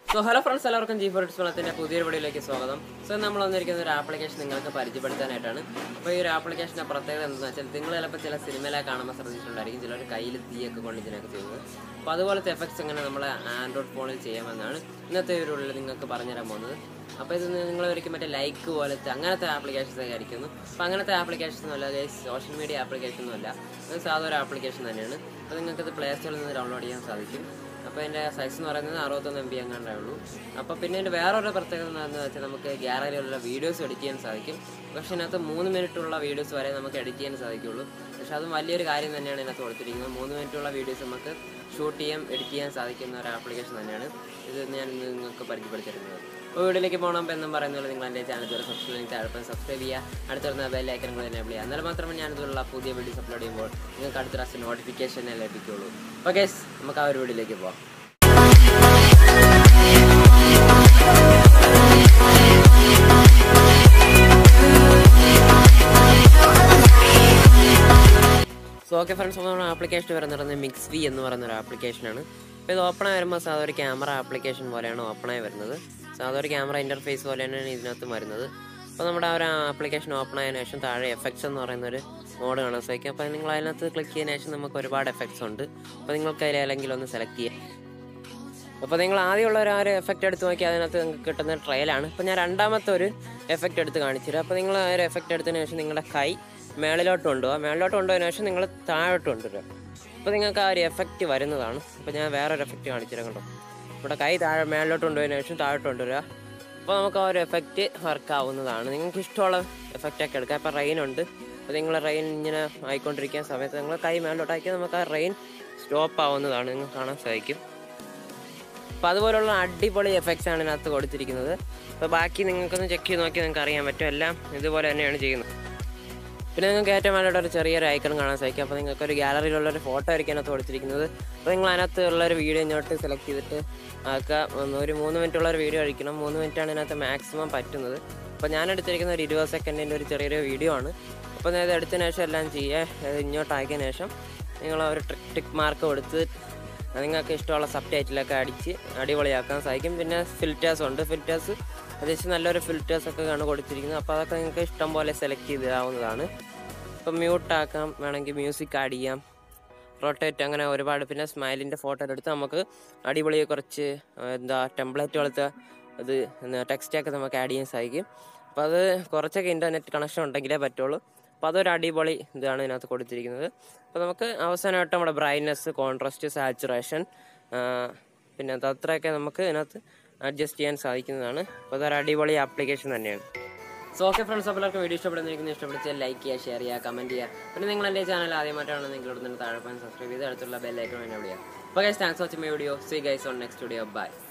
so hello friends എല്ലാവർക്കും G for വെള്ളത്തിന്റെ പുതിയൊരു വീഡിയോയിലേക്ക് സ്വാഗതം സോ നമ്മൾ വന്നിരിക്കുന്ന ഒരു ആപ്ലിക്കേഷൻ നിങ്ങൾക്ക് പരിചയപ്പെടുത്താനായിട്ടാണ് അപ്പോൾ ഈ ഒരു ആപ്ലിക്കേഷൻ്റെ പ്രത്യേകത എന്താണെന്ന് വെച്ചാൽ നിങ്ങൾ ചിലപ്പോൾ ചില സിനിമയിലൊക്കെ കാണുമ്പോൾ ശ്രദ്ധിച്ചിട്ടുണ്ടായിരിക്കും ചിലർ കയ്യിൽ തീയൊക്കെ കൊണ്ട് ഇതിനൊക്കെ ചെയ്യുന്നത് അപ്പോൾ അതുപോലത്തെ എഫക്ട്സ് എങ്ങനെ നമ്മൾ ആൻഡ്രോയിഡ് ഫോണിൽ ചെയ്യാമെന്നാണ് ഇന്നത്തെ ഒരു ഉള്ളിൽ നിങ്ങൾക്ക് പറഞ്ഞുതരാൻ പോകുന്നത് അപ്പോൾ ഇത് നിങ്ങൾ ഒരിക്കലും മറ്റേ ലൈക്ക് പോലത്തെ അങ്ങനത്തെ ആപ്ലിക്കേഷൻസ് ഒക്കെ ആയിരിക്കുന്നു അപ്പോൾ അങ്ങനത്തെ ആപ്ലിക്കേഷൻസ് ഒന്നും അല്ല സോഷ്യൽ മീഡിയ ആപ്ലിക്കേഷൻ ഒന്നും അല്ല ഇത് സാധാ ഒരു ആപ്ലിക്കേഷൻ തന്നെയാണ് അപ്പോൾ നിങ്ങൾക്ക് ഇത് പ്ലേ സ്റ്റോറിൽ നിന്ന് ഡൗൺലോഡ് ചെയ്യാൻ സാധിക്കും അപ്പോൾ അതിൻ്റെ സൈസ് എന്ന് പറയുന്നത് അറുപത്തൊന്ന് എം ബി എങ്ങാണ്ടേ ഉള്ളൂ അപ്പോൾ പിന്നെ ഇതിൻ്റെ വേറൊരു പ്രത്യേകത എന്താണെന്ന് വെച്ചാൽ നമുക്ക് ഗ്യാലറിയിലുള്ള വീഡിയോസ് എഡിറ്റ് ചെയ്യാൻ സാധിക്കും പക്ഷേ ഇതിനകത്ത് മൂന്ന് മിനിറ്റുള്ള വീഡിയോസ് വരെ നമുക്ക് എഡിറ്റ് ചെയ്യാൻ സാധിക്കുള്ളൂ പക്ഷേ അതും വലിയൊരു കാര്യം തന്നെയാണ് ഇതിനകത്ത് കൊടുത്തിരിക്കുന്നത് മൂന്ന് മിനിറ്റുള്ള വീഡിയോസ് നമുക്ക് ഷൂട്ട് ചെയ്യാൻ എഡിറ്റ് ചെയ്യാൻ സാധിക്കുന്ന ഒരു ആപ്ലിക്കേഷൻ തന്നെയാണ് ഇത് ഞാൻ ഇന്ന് നിങ്ങൾക്ക് പരിചയപ്പെടുത്തിയിരുന്നത് അപ്പോൾ വീഡിയോയിലേക്ക് പോകണം എന്നും പറയുന്നത് നിങ്ങൾ എൻ്റെ ചാനൽ ഇതുവരെ സബ്സ്ക്രൈബ് ചെയ്ത് താഴെ സബ്സ്ക്രൈബ് ചെയ്യുക അടുത്തുള്ള ബെല്ലൈക്കൻ കൂടെ എനേബിൾ ചെയ്യുക എന്നാൽ മാത്രമേ ഞാൻ ഇതുള്ള പുതിയ വീഡിയോസ് അപ്ലോഡ് ചെയ്യുമ്പോൾ നിങ്ങൾക്ക് അടുത്ത പ്രാവശ്യം നോട്ടിഫിക്കേഷൻ ലഭിക്കുള്ളൂ ഓക്കെ നമുക്ക് ആ ഒരു വീഡിയോയിലേക്ക് പോകാം സോ ഓക്കെ ഫ്രണ്ട്സ് നമ്മുടെ ആപ്ലിക്കേഷൻ വരുന്നത് മിക്സ് വി എന്ന് പറയുന്ന ഒരു ആപ്ലിക്കേഷനാണ് അപ്പോൾ ഇത് ഓപ്പൺ ആയി വരുമ്പോൾ സാധാ ഒരു ക്യാമറ ആപ്ലിക്കേഷൻ പോലെയാണ് ഓപ്പൺ ആയി വരുന്നത് സാധാ ഒരു ക്യാമറ ഇൻ്റർഫേസ് പോലെയാണ് ഇതിനകത്ത് വരുന്നത് അപ്പോൾ നമ്മുടെ ആ ഒരു ആപ്ലിക്കേഷൻ ഓപ്പൺ ആയതിനു ശേഷം താഴെ എഫക്ട്സ് എന്ന് പറയുന്ന ഒരു മോഡ് കാണാൻ സാധിക്കും അപ്പോൾ നിങ്ങൾ അതിനകത്ത് ക്ലിക്ക് ചെയ്തതിനു ശേഷം നമുക്ക് ഒരുപാട് എഫക്ട്സ് ഉണ്ട് അപ്പോൾ നിങ്ങൾക്ക് അതിൽ ഏതെങ്കിലും ഒന്ന് സെലക്ട് ചെയ്യാം അപ്പോൾ നിങ്ങൾ ആദ്യമുള്ള ഒരു ആ ഒരു എഫക്റ്റ് എടുത്ത് നോക്കി അതിനകത്ത് നിങ്ങൾക്ക് കിട്ടുന്ന ട്രയലാണ് അപ്പോൾ ഞാൻ രണ്ടാമത്തെ ഒരു എഫക്റ്റ് എടുത്ത് കാണിച്ചുതരാം അപ്പോൾ നിങ്ങൾ ആ ഒരു എഫക്റ്റ് എടുത്തതിന് ശേഷം നിങ്ങളുടെ കൈ മേളിലോട്ട് കൊണ്ടുപോകുക മേളിലോട്ട് കൊണ്ടുപോയതിനു ശേഷം നിങ്ങൾ താഴോട്ട് കൊണ്ടുവരിക അപ്പോൾ നിങ്ങൾക്ക് ആ ഒരു എഫക്റ്റ് വരുന്നതാണ് അപ്പോൾ ഞാൻ വേറൊരു എഫക്റ്റ് കാണിച്ചുതരാം കണ്ടോ ഇവിടെ കൈ താഴെ മേളിലോട്ട് കൊണ്ടുപോയതിനു ശേഷം താഴോട്ട് കൊണ്ടുവരിക അപ്പോൾ നമുക്ക് ആ ഒരു എഫക്റ്റ് വർക്ക് ആവുന്നതാണ് നിങ്ങൾക്ക് ഇഷ്ടമുള്ള എഫക്റ്റൊക്കെ എടുക്കാം ഇപ്പോൾ റെയിൻ ഉണ്ട് അപ്പോൾ നിങ്ങൾ റെയിൻ ഇങ്ങനെ ആയിക്കൊണ്ടിരിക്കുന്ന സമയത്ത് നിങ്ങൾ കൈ മേളിലോട്ടാക്കിയാൽ നമുക്ക് ആ റെയിൻ സ്റ്റോപ്പ് ആവുന്നതാണ് നിങ്ങൾക്ക് കാണാൻ സാധിക്കും അപ്പോൾ അതുപോലുള്ള അടിപൊളി എഫക്ട്സ് ആണ് ഇതിനകത്ത് കൊടുത്തിരിക്കുന്നത് അപ്പോൾ ബാക്കി നിങ്ങൾക്കൊന്ന് ചെക്ക് ചെയ്ത് നോക്കി നിങ്ങൾക്ക് അറിയാൻ പറ്റും എല്ലാം ഇതുപോലെ തന്നെയാണ് ചെയ്യുന്നത് പിന്നെ നിങ്ങൾക്ക് ഏറ്റവും വേണ്ട ഒരു ചെറിയൊരു ഐക്കൺ കാണാൻ സാധിക്കും അപ്പോൾ നിങ്ങൾക്ക് ഒരു ഗാലറിയിലുള്ള ഒരു ഫോട്ടോ ആയിരിക്കും അതിനകത്ത് കൊടുത്തിരിക്കുന്നത് അപ്പോൾ നിങ്ങൾ അതിനകത്ത് ഉള്ള ഒരു വീഡിയോ ഇങ്ങോട്ട് സെലക്ട് ചെയ്തിട്ട് ആക്കുക ഒന്ന് ഒരു മൂന്ന് മിനിറ്റുള്ള ഒരു വീഡിയോ അടിക്കണം മൂന്ന് മിനിറ്റാണ് ഇതിനകത്ത് മാക്സിമം പറ്റുന്നത് അപ്പോൾ ഞാൻ എടുത്തിരിക്കുന്ന ഒരു ഇരുപത് സെക്കൻഡിൻ്റെ ഒരു ചെറിയൊരു വീഡിയോ ആണ് അപ്പോൾ ഞാൻ ഇത് എടുത്തതിന് ശേഷം എല്ലാം ചെയ്യുക ഇത് ഇങ്ങോട്ടാക്കിയതിന് ശേഷം നിങ്ങൾ ആ ഒരു ടിക് ടിക്ക് മാർക്ക് കൊടുത്ത് നിങ്ങൾക്ക് ഇഷ്ടമുള്ള സബ് ടൈറ്റിലൊക്കെ അടിച്ച് അടിപൊളിയാക്കാൻ സാധിക്കും പിന്നെ ഫിൽറ്റേഴ്സ് ഉണ്ട് ഫിൽറ്റേഴ്സ് അത്യാവശ്യം നല്ലൊരു ഫിൽറ്റേഴ്സ് ഒക്കെ ആണ് കൊടുത്തിരിക്കുന്നത് അപ്പോൾ അതൊക്കെ നിങ്ങൾക്ക് ഇഷ്ടം പോലെ സെലക്ട് ചെയ്താവുന്നതാണ് ഇപ്പം മ്യൂട്ടാക്കാം വേണമെങ്കിൽ മ്യൂസിക് ആഡ് ചെയ്യാം റൊട്ടേറ്റ് അങ്ങനെ ഒരുപാട് പിന്നെ സ്മൈലിൻ്റെ ഫോട്ടോ എടുത്ത് നമുക്ക് അടിപൊളി കുറച്ച് ആ, എന്താ ടെംപ്ലേറ്റ് പോലത്തെ ഇത് ടെക്സ്റ്റൊക്കെ നമുക്ക് ആഡ് ചെയ്യാൻ സാധിക്കും അപ്പോൾ അത് കുറച്ചൊക്കെ ഇൻ്റർനെറ്റ് കണക്ഷൻ ഉണ്ടെങ്കിലേ പറ്റുള്ളൂ അപ്പോൾ അതൊരു അടിപൊളി ഇതാണ് ഇതിനകത്ത് കൊടുത്തിരിക്കുന്നത് അപ്പോൾ നമുക്ക് അവസാനമായിട്ട് നമ്മുടെ ബ്രൈറ്റ്നസ് കോൺട്രാസ്റ്റ് സാച്ചുറേഷൻ പിന്നെ അത് അത്രയൊക്കെ നമുക്ക് ഇതിനകത്ത് അഡ്ജസ്റ്റ് ചെയ്യാൻ സാധിക്കുന്നതാണ് അപ്പോൾ അതൊരു അടിപൊളി ആപ്ലിക്കേഷൻ തന്നെയാണ് സോ ഓക്കെ ഫ്രണ്ട്സ് അപ്പോൾ എല്ലാവർക്കും വീഡിയോ ഇഷ്ടപ്പെടുന്നിരിക്കുന്നു ഇഷ്ടപ്പെടുത്തിയാൽ ലൈക്ക് ചെയ്യുക ഷെയർ ചെയ്യുക കമൻറ്റ് ചെയ്യുക പിന്നെ നിങ്ങൾ എൻ്റെ ചാനൽ ആദ്യമായിട്ടാണ് നിങ്ങൾ ഇവിടുന്ന് താഴെ സബ്സ്ക്രൈബ് ചെയ്ത് അടുത്തുള്ള ബെല്ലൈക്കൺ എന്നെ വിളിക്കുക അപ്പോൾ guys thanks watching my video see guys on next video by